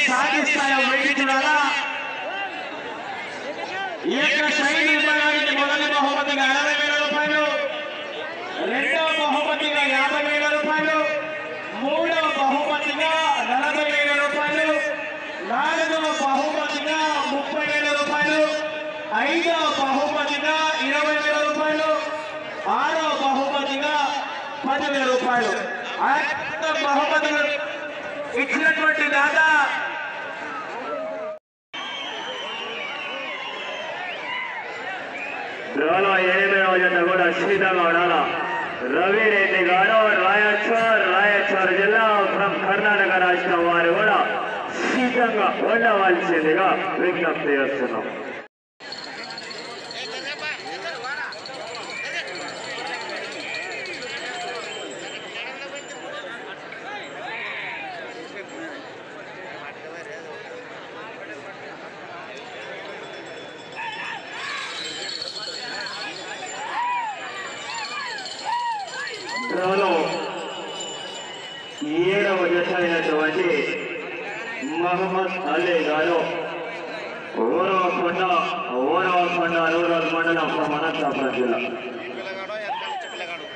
సాధిస్తాయో వేడి చూడాలా ఈ యొక్క శైలి విభాగానికి మొదటి బహుమతిగా అరవై వేల రూపాయలు రెండవ బహుమతిగా యాభై వేల రూపాయలు మూడవ బహుమతిగా నలభై వేల రూపాయలు నాలుగవ బహుమతిగా ముప్పై వేల రూపాయలు ఐదవ బహుమతిగా ఇరవై వేల రూపాయలు ఆరవ బహుమతిగా పదివేల రూపాయలు ఆ యొక్క బహుమతులు ఇచ్చినటువంటి దాదా డ్రాలో ఎనిమిదవ జత కూడా సిద్ధంగా ఉండాలా రవి రెడ్డి గారు రాయచూర్ రాయచూర్ జిల్లా ఫ్రమ్ కర్ణాటక రాష్ట్రం వారు కూడా సిద్ధంగా ఉండవలసిందిగా విజ్ఞప్తి చేస్తున్నాం డ్రాలో ఏడవ జత అయినటువంటి మహమ్మద్ అలీ గారు ఓరవకొండ ఓరవకొండ రూరల్ మండలం ఫ్రమ్ అనంతపురం జిల్లా పిల్లగాడో ఎంత పిల్లగాడు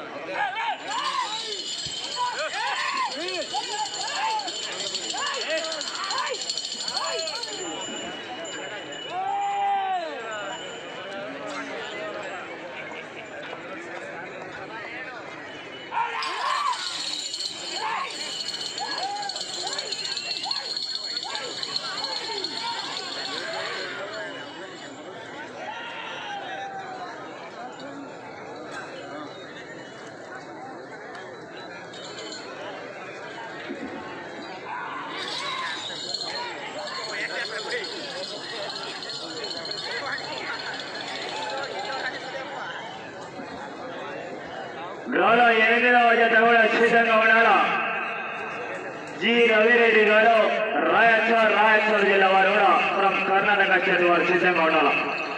డ్రాలో ఎనిమిదవ జత కూడా సిద్ధంగా ఉండాలా జి రవిరెడ్డి గారు రాయచూర్ రాయచూర్ జిల్లా వారు కూడా ఫ్రమ్ కర్ణాటక స్టేట్ వారు సిద్ధంగా ఉండాలా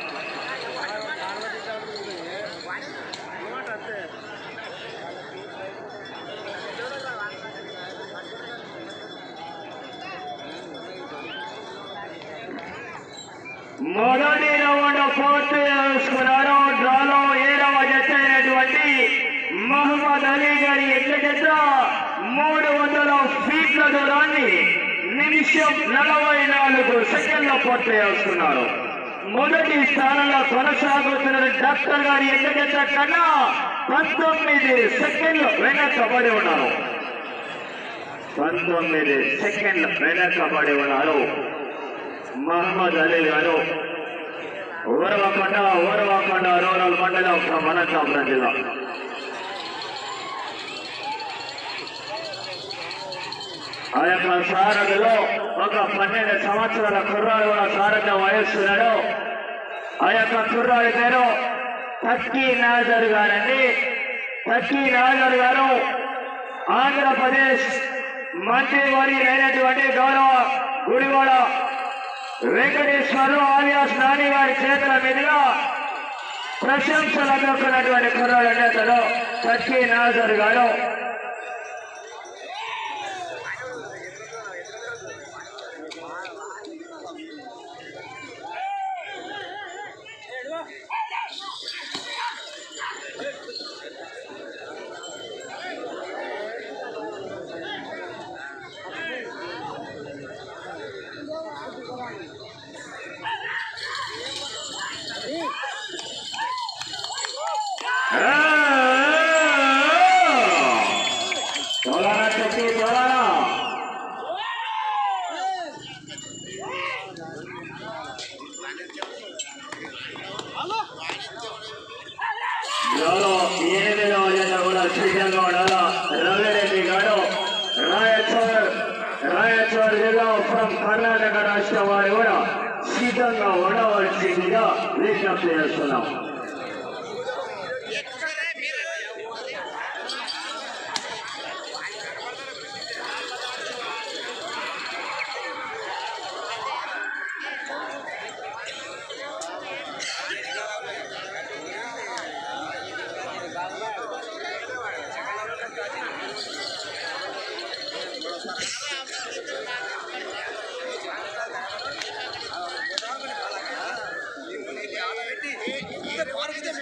మొదటి రౌండ్ పూర్తి చేసుకున్నారు డ్రాలో ఏడవ జత అయినటువంటి మహమ్మద్ అలీ గారి ఎట్ల జత మూడు వందల ఫీట్ల దూరాన్ని నిమిషం నలభై నాలుగు సెకండ్ల పూర్తి చేసుకున్నారు మొదటి స్థానంలో కొనసాగుతున్న డాక్టర్ గారి ఎట్ల జత కన్నా పంతొమ్మిది సెకండ్లు వెనకబడి ఉన్నారు పంతొమ్మిది సెకండ్లు వెనకబడి ఉన్నారు మహమ్మద్ అలీ గారు ఊరవకొండ ఊరవకొండ రూరల్ మండలం ఫ్రమ్ అనంతపురం జిల్లా ఆ యొక్క సారథిలో ఒక పన్నెండు సంవత్సరాల కుర్రాడు కూడా సారథ్యం వహిస్తున్నాడు ఆ యొక్క కుర్రాడి పేరు తక్కి నాజర్ గారండి తక్కి నాజర్ గారు ఆంధ్రప్రదేశ్ మంత్రి అయినటువంటి గౌరవ గుడివాడ వెంకటేశ్వరరావు ఆలియాస్ నాని గారి చేతుల మీదుగా ప్రశంసలు అందుకున్నటువంటి కుర్రాడు అంటే అతను తక్కి నాజర్ గారు తోలానా చెప్పి తోలానా ఎవరో ఎనిమిదవ జత కూడా సిద్ధంగా ఉండాలా రవిరెడ్డి గారు రాయచూర్ రాయచూర్ జిల్లా ఫ్రమ్ కర్ణాటక రాష్ట్రం వారు కూడా సిద్ధంగా ఉండవలసిందిగా విజ్ఞప్తి చేస్తున్నాం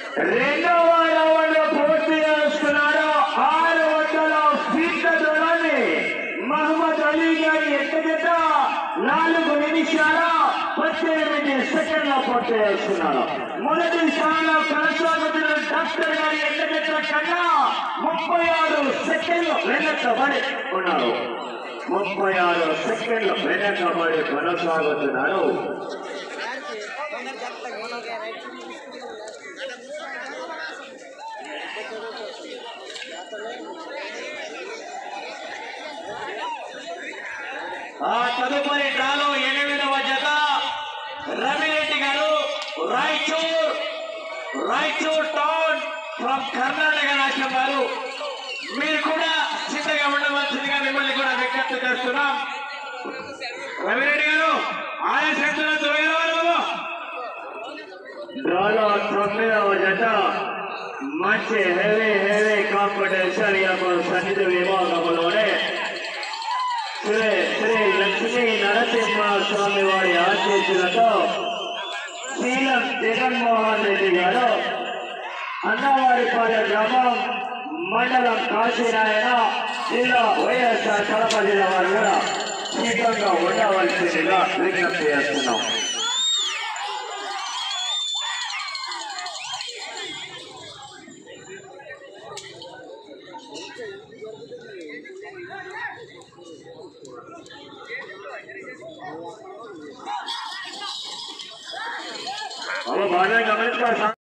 రెండవ రౌండ్ పూర్తి చేసుకున్నారు ఆరు వందల ఫీట్ల దూరాన్ని మహమ్మద్ అలీ గారి ఎక్కడిక నాలుగు నిమిషాల పద్దెనిమిది సెకండ్ల పూర్తి చేసుకున్నారు మొదటి స్థానంలో కొనసాగుతున్న డాక్టర్ గారి ఎక్కడిక కన్నా ముప్పై ఆరు సెకండ్లు వెనకబడి ఉన్నారు ముప్పై ఆరు సెకండ్లు వెనకబడి కొనసాగుతున్నారు ఆ తదుపరి డ్రాలో ఎనిమిదవ జత రవిరెడ్డి గారు రాయచూర్ రాయచూర్ టౌన్ ఫ్రమ్ కర్ణాటక రాష్ట్రం వారు మీరు కూడా సిద్ధంగా ఉండవలసిందిగా మిమ్మల్ని కూడా విజ్ఞప్తి చేస్తున్నాం రవిరెడ్డి గారు ఆయా శక్తుల త్వరగా బాబు డ్రాలో తొమ్మిదవ జత మంచి హెవీ హెవీ కాంపిటీషన్ యొక్క సన్నిధి విభాగంలోనే శ్రీ శ్రీ లక్ష్మీ నరసింహ స్వామి వారి ఆశీస్సులతో శీలం జగన్మోహన్ రెడ్డి గారు అన్నవారిపాలెం గ్రామం మండలం కాశీనాయన జిల్లా వైఎస్ఆర్ కడప జిల్లా వారు కూడా సిద్ధంగా ఉండవలసిందిగా విజ్ఞప్తి చేస్తున్నాం బాబా బాగా గమనించారు సార్.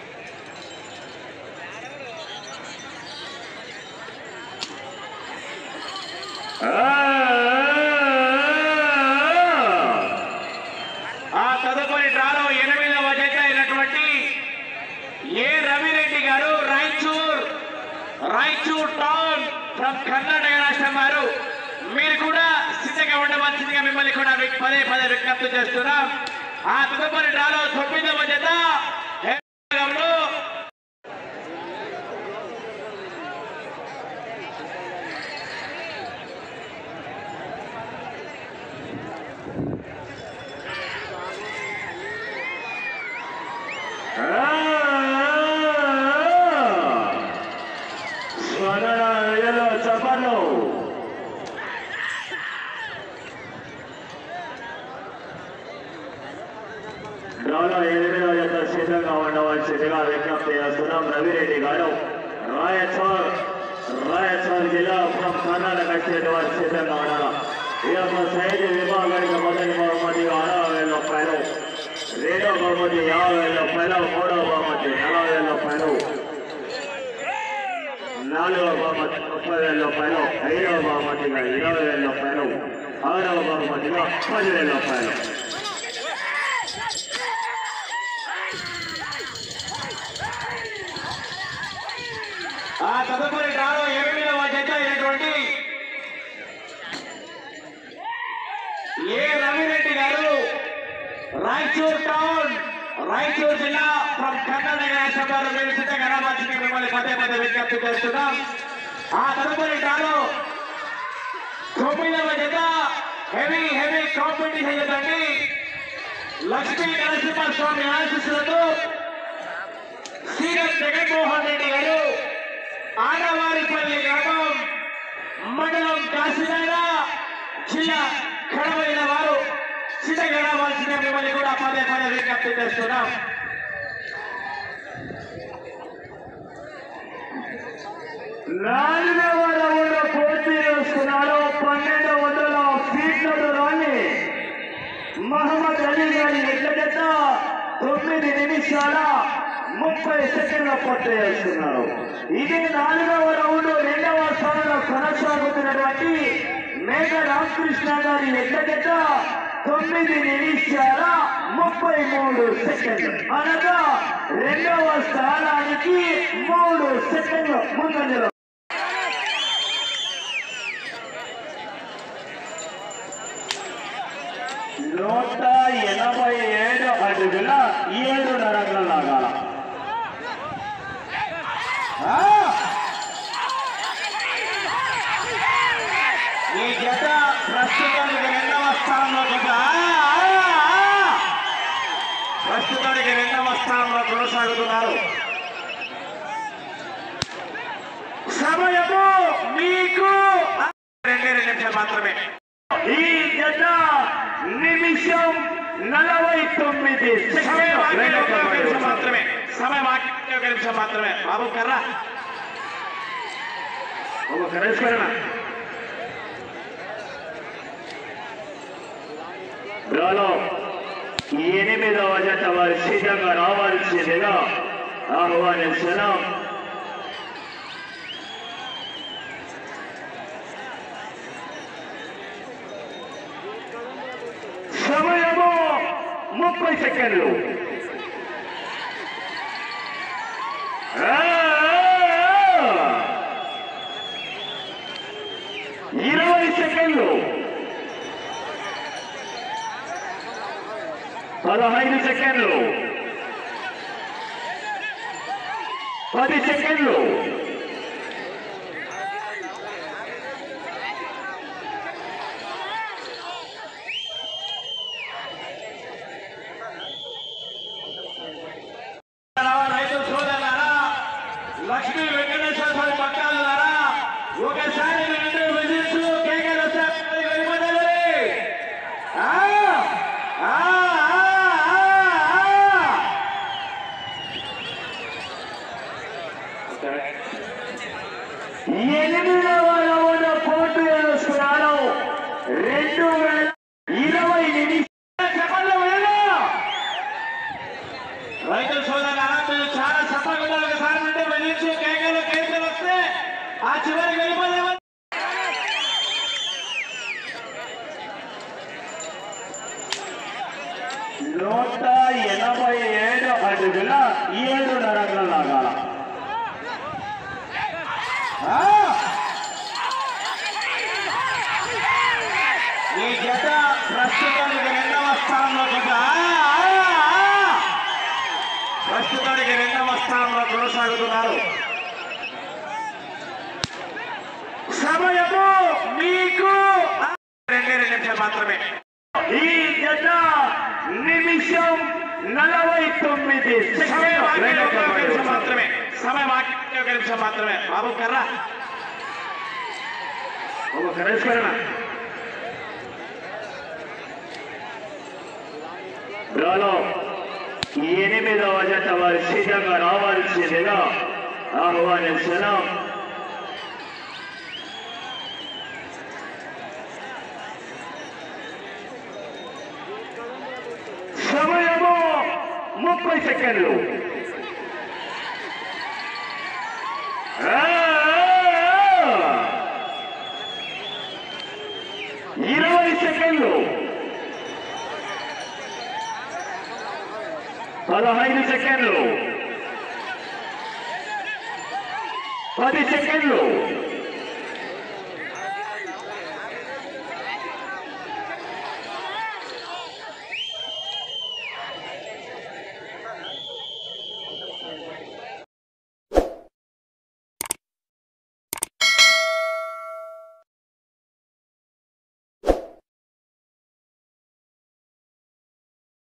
ఆ తదుపరి డ్రాలో ఎనిమిదవ జత అయినటువంటి ఏ రవిరెడ్డి గారు రాయచూర్ రాయచూర్ టౌన్ ఫ్రమ్ కర్ణాటక రాష్ట్రం వారు మీరు కూడా సిద్ధంగా ఉండవలసిందిగా మిమ్మల్ని కూడా వి- పదే పదే విజ్ఞప్తి చేస్తున్నాం ఆ తదుపరి డ్రాలో తొమ్మిదవ జత హె- విభాగంలో స్వరణలో చపలు డ్రాలో ఎనిమిదవ జత సిద్ధంగా ఉండవలసిందిగా విజ్ఞప్తి చేస్తున్నాం రవిరెడ్డి గారు రాయచూర్ రాయచూర్ జిల్లా ఫ్రమ్ కర్ణాటక స్టేట్ వారు సిద్ధంగా ఉన్నారు ఈ యొక్క సైడ్ విభాగానికి మొదటి బహుమతి అరవై వేల రూపాయలు రెండో బహుమతి యాభై వేల రూపాయలు మూడో బహుమతి నలభై వేల రూపాయలు నాలుగవ బహుమతి ముప్పై వేల రూపాయలు ఐదవ బహుమతిగా ఇరవై వేల రూపాయలు ఆరవ బహుమతిగా పదివేల రూపాయలు ఆ తదుపరి డ్రాలో ఎనిమిదవ జత అయినటువంటి ఏ రవిరెడ్డి గారు రాయచూర్ టౌన్ రాయచూర్ జిల్లా ఫ్రమ్ కర్ణాటక రాష్ట్రం వారు మీరు సిద్ధంగా రావాల్సింది మిమ్మల్ని పదే పదే విజ్ఞప్తి చేస్తున్నాం ఆ తదుపరి డ్రాలో తొమ్మిదవ జత హెవీ హెవీ కాంపిటీషన్ జతండి లక్ష్మీ నరసింహ స్వామి ఆశీస్సులతో సీఎం జగన్మోహన్ రెడ్డి గారు ఆడవారిపల్లి గ్రామం మండలం కాశీనాడ జిల్లా కడవైన వారు సిద్ధంగా రావాల్సిన మిమ్మల్ని కూడా పదే పదే విజ్ఞప్తి చేస్తున్నాం నాలుగవ రౌండ్ పూర్తి చేసుకున్నారు పన్నెండు వందల ఫీట్ల దూరాన్ని మహమ్మద్ అలీ గారి ఎడ్ల జత తొమ్మిది నిమిషాల ముప్పై సెకండ్ల పూర్తి చేస్తున్నారు ఇది నాలుగవ రౌండ్ రెండవ స్థానంలో కొనసాగుతున్నటువంటి మేఘ రామకృష్ణ గారి ఎడ్ల జత తొమ్మిది నిమిషాల ముప్పై మూడు సెకండ్లు అనగా రెండవ స్థానానికి మూడు సెకండ్లు ముందంజలో నూట ఎనభై ఏడు అడుగుల ఏడు నరంగల లాగాల ఆ! ఈ జత ప్రస్తుతానికి రెండవ స్థానంలో జత ఆ! ఆ! ఆ! ప్రస్తుతానికి రెండవ స్థానంలో కొనసాగుతున్నారు సమయము మీకు రెండే రెండు నిమిషాలు మాత్రమే ఈ జత నిమిషం నలభై తొమ్మిది సమయం ఆఖరి ఒక సెకండ్లు నిమిషం మాత్రమే సమయం ఆఖరి ఒక నిమిషం మాత్రమే బాబు కర్రా ఒక కరేశ్వరణ డ్రాలో ఎనిమిదవ జత వారి సిద్ధంగా రావాల్సిందిగా ఆహ్వానిస్తున్నాం సమయము ముప్పై సెకండ్లు ఆ! ఇరవై సెకండ్లు పదహైదు సెకండ్లు పది సెకండ్లు రైతు సోదరులారా లక్ష్మీ వెంకటేశ్వర స్వామి భక్తాలులారా ఒకసారి రెండు విజిల్స్ కేకలు వస్తే వెళ్ళిపోతారు ఆ! ఆ! ఆ! ఆ! ఆ! ఎనిమిదవ రౌండ్ పోటీ వేసుకున్నాడు రెండు వేల ఇరవై నిమిషాలు చెప్పండి వెళ్ళు. రైతు సోదరులారా మీరు చాలా సఫలంగా ఒకసారి నుండి విజిల్స్ కేకలు కేకలు వస్తే ఆ చివరికి వెళ్ళిపోతారు నూట ఎనభై ఏడు అడుగుల ఏడు నరకల లాగాల ఆ! ఈ జత ప్రస్తుతానికి రెండవ స్థానంలో కొద్ది- ఆ! ఆ! ఆ! ప్రస్తుతానికి రెండవ స్థానంలో కొనసాగుతున్నారు సమయము మీకు రెండే రెండు నిమిషాలు మాత్రమే ఈ జత నిమిషం నలభై తొమ్మిది సమయం ఆఖరి ఒక నిమిషం సెకండ్లు మాత్రమే సమయం ఆఖరి ఒక నిమిషం మాత్రమే బాబు కర్రా ఒక కరేశ్వరణ డ్రాలో ఎనిమిదవ జత వారి సిద్ధంగా రావాల్సిందిగా ఆహ్వానిస్తున్నాం సమయము ముప్పై సెకండ్లు ఆ! ఇరవై సెకండ్లు పదహైదు సెకండ్లు పది సెకండ్లు